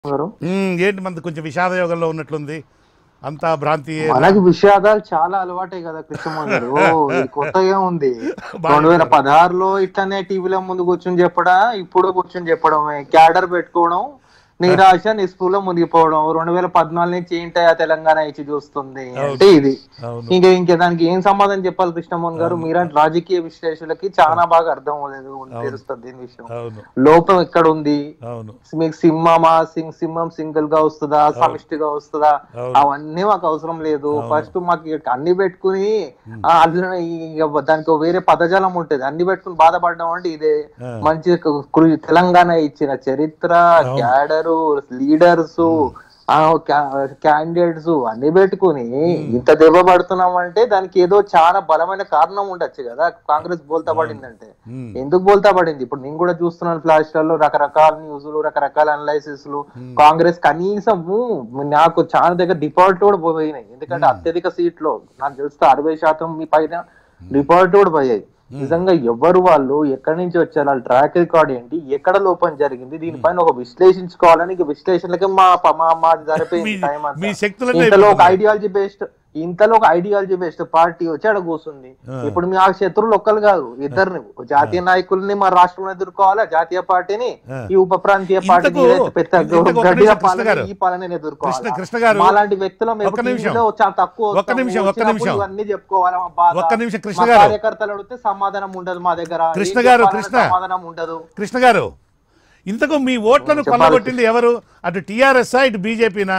గారు మ్మ్, ఏంటి మనది కొంచెం విషాద యోగంలో ఉన్నట్లుంది అంతా భ్రాంతి మనకి విషాదాలు చాలా అలవాటే కదా కృష్ణమోహన్ గారు ఇది కొత్తగా ఉంది రెండు వేల పదహారులో ఇట్లానే టీవీలో ముందు కూర్చొని చెప్పడా ఇప్పుడు కూర్చొని చెప్పడమే క్యాడర్ పెట్టుకోవడం నిరాశ నిస్పృహలో మునిగిపోవడం రెండు వేల పద్నాలుగు నుంచి ఏంటయ్యా తెలంగాణ ఇచ్చి చూస్తుంది అంటే ఇది అవును ఇంకా ఇంకా దానికి ఏం సమాధానం చెప్పాలి కృష్ణమోహన్ గారు మీరంటే రాజకీయ విశ్లేషకులకి చాలా బాగా అర్థం అవ్వలేదు తెలుస్తుంది దీని విషయం అవును లోపం ఎక్కడ ఉంది అవును మీకు సింహమా సింగ్ సింహం సింగిల్ గా వస్తుందా సమిష్టిగా వస్తుందా అవును. అవన్నీ మాకు అవసరం లేదు ఫస్ట్ మాకు ఇక అన్ని పెట్టుకుని ఆ, అందులో ఇక దానికి వేరే పదజాలం ఉంటది అన్ని పెట్టుకుని బాధపడడం అంటే ఇదే ఆ. మంచి కృ- తెలంగాణ ఇచ్చిన చరిత్ర క్యాడరు లీడర్స్ క్యాండిడేట్స్ అన్ని పెట్టుకుని ఇంత దెబ్బ పడుతున్నాం అంటే దానికి ఏదో చాలా బలమైన కారణం ఉండొచ్చు కదా కాంగ్రెస్ బోల్తా పడిందంటే మ్మ్. ఎందుకు బోల్తా పడింది ఇప్పుడు నేను కూడా చూస్తున్నాను ఫ్లాష్ లలో రకరకాల న్యూస్లు రకరకాల అనలైసిస్లు కాంగ్రెస్ కనీసం నాకు చాలా దగ్గర డిపాజిట్ కూడా పోయినాయి ఎందుకంటే అత్యధిక సీట్లు నాకు తెలుస్తే అరవై శాతం మీ పైన డిపాజిట్ కూడా పోయాయి నిజంగా ఎవరు వాళ్ళు ఎక్కడి నుంచి వచ్చారు వాళ్ళ ట్రాక్ రికార్డ్ ఏంటి ఎక్కడ లోపం జరిగింది దీనిపైన ఒక విశ్లేషించుకోవాలని ఇక విశ్లేషణలకి మా మా మాది సరిపోయింది మీ- టైం అంతా మీ శక్తులన్నీ ఇంతలో ఒక ఐడియాలజీ బేస్డ్ ఇంతలో ఒక ఐడియాలజీ బేస్డ్ పార్టీ వచ్చి అక్కడ కూర్చుంది ఇప్పుడు మీ ఆ శత్రువులు ఒక్కరు కాదు ఇద్దరిని జాతీయ నాయకుల్ని మా రాష్ట్రంలో ఎదుర్కోవాలా జాతీయ పార్టీని ఆ. ఈ ఉప ప్రాంతీయ పార్టీని ఇంతకు- ఏదైతే పెద్ద ఇంతకు ఒక్క గడ్డిగా నిమిషం, కృష్ణ పాలన గారు. ఈ పాలన కృష్ణ ఎదుర్కోవాలి కృష్ణ గారు మాలాంటి వ్యక్తులు మేము ఒక్క నిమిషం. టీవీలో చాలా తక్కువ ఒక్క వస్తాము. నిమిషం, ఒక్క వచ్చినప్పుడు నిమిషం. ఇవన్నీ చెప్పుకోవాలి మా బాధ ఒక్క నిమిషం, కృష్ణ మా గారు. కార్యకర్తలు అడిగితే సమాధానం ఉండదు మా దగ్గర కృష్ణ ఏం గారు, చెప్పాలన్నా కృష్ణ. సమాధానం ఉండదు కృష్ణ గారు ఇంతకు మీ ఓట్లను చెప్పాలి. కొల్లగొట్టింది ఎవరు అటు టిఆర్ఎస్ ఇటు బీజేపీనా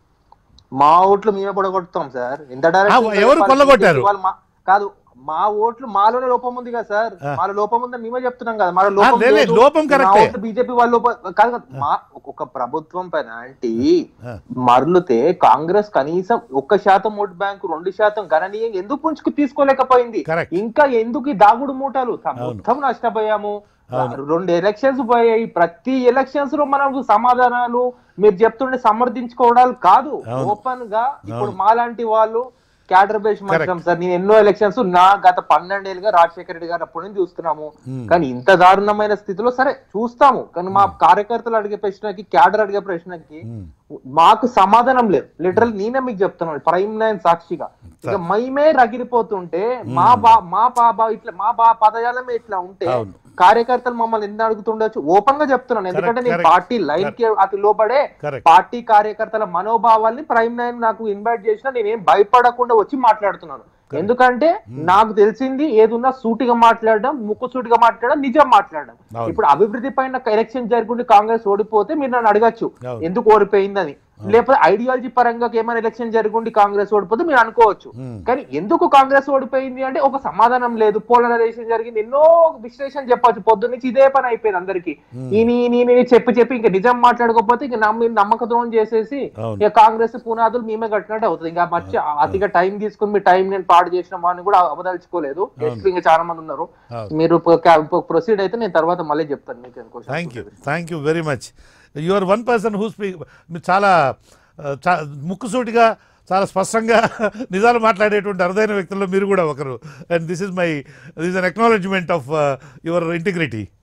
మా ఓట్లు మేమే పొడగొడతాం సార్ ఇంత ఆ, డైరెక్ట్ ఎవరు కొల్లగొట్టారు? కాదు మా ఓట్లు మాలోనే లోపం ఉంది కదా సార్ మాలో లోపం ఉందని మేమే చెప్తున్నాం కదా మాలో లోపం లే, లే, లేదు. లోపం మా కరెక్టే. ఓట్లు బీజేపీ వాళ్ళ లోపం కాదు కాదు. మా ఒక ప్రభుత్వం పైన అంటే ఆ. మరలితే కాంగ్రెస్ కనీసం ఒక్క శాతం ఓట్ బ్యాంకు రెండు శాతం గణనీయంగా ఎందుకు పుంజుకు తీసుకోలేకపోయింది Correct. ఇంకా ఎందుకు ఈ దాగుడు మూటలు మొత్తం నష్టపోయాము రెండు ఎలక్షన్స్ పోయాయి ప్రతి ఎలక్షన్స్ లో మనకు సమాధానాలు మీరు చెప్తుండే సమర్థించుకోవడాలు కాదు ఓపెన్ గా ఇప్పుడు మాలాంటి వాళ్ళు క్యాడర్ బేస్ మాత్రం సార్ నేను ఎన్నో ఎలక్షన్స్ నా గత పన్నెండేళ్ళుగా రాజశేఖర రెడ్డి గారు అప్పటి నుంచి చూస్తున్నాము కానీ ఇంత దారుణమైన స్థితిలో సరే చూస్తాము కానీ మా కార్యకర్తలు అడిగే ప్రశ్నకి క్యాడర్ అడిగే ప్రశ్నకి మాకు సమాధానం లేదు లిటరల్ నేనే మీకు చెప్తున్నాను ప్రైమ్ నైన్ సాక్షిగా ఇక మేమే రగిలిపోతుంటే మా బా మా బాబా ఇట్లా మా బా పదజాలమే ఇట్లా ఉంటే అవును. కార్యకర్తలు మమ్మల్ని ఎందుకు అడుగుతుండొచ్చు ఓపెన్ గా చెప్తున్నాను ఎందుకంటే నేను correct. పార్టీ లైన్ కి అతి లోబడే Correct. పార్టీ కార్యకర్తల మనోభావాల్ని ప్రైమ్ నైన్ నాకు ఇన్వైట్ చేసినా నేనేం భయపడకుండా వచ్చి మాట్లాడుతున్నాను ఎందుకంటే నాకు తెలిసింది ఏదున్నా సూటిగా మాట్లాడడం ముక్కు సూటిగా మాట్లాడడం నిజం మాట్లాడడం అవును. ఇప్పుడు అభివృద్ధి పైన ఎలక్షన్ జరుగుండి కాంగ్రెస్ ఓడిపోతే మీరు నన్ను అడగచ్చు అవును. ఎందుకు ఓడిపోయిందని లేకపోతే ఐడియాలజీ పరంగా ఏమైనా ఎలక్షన్ జరుగుండి కాంగ్రెస్ ఓడిపోతే మీరు అనుకోవచ్చు కానీ ఎందుకు కాంగ్రెస్ ఓడిపోయింది అంటే ఒక సమాధానం లేదు పోలరైజేషన్ జరిగింది ఎన్నో విశ్లేషణ చెప్పొచ్చు పొద్దు నుంచి ఇదే పని అయిపోయింది అందరికి ఈయన ఈయన ఈయన చెప్పి చెప్పి ఇంకా నిజం మాట్లాడకపోతే ఇంకా నమ్మి నమ్మక ద్రోహం చేసేసి అవును. ఇక కాంగ్రెస్ పునాదులు మేమే కట్టినట్టు అవుతుంది ఇంకా మర్చి అతిగా టైం తీసుకుని మీ టైం నేను పాడు చేసిన వాడిని కూడా అవదలుచుకోలేదు గెస్ట్లు ఇంకా చాలా మంది ఉన్నారు అవును. మీరు ప్రొసీడ్ అయితే నేను తర్వాత మళ్ళీ చెప్తాను మీకు question. Thank you thank you very much you are one person who speak మీరు చాలా ఆ, చా- ముక్కుసూటిగా చాలా స్పష్టంగా నిజాలు మాట్లాడేటువంటి అరుదైన వ్యక్తుల్లో మీరు కూడా ఒకరు and this is my this an acknowledgement of your integrity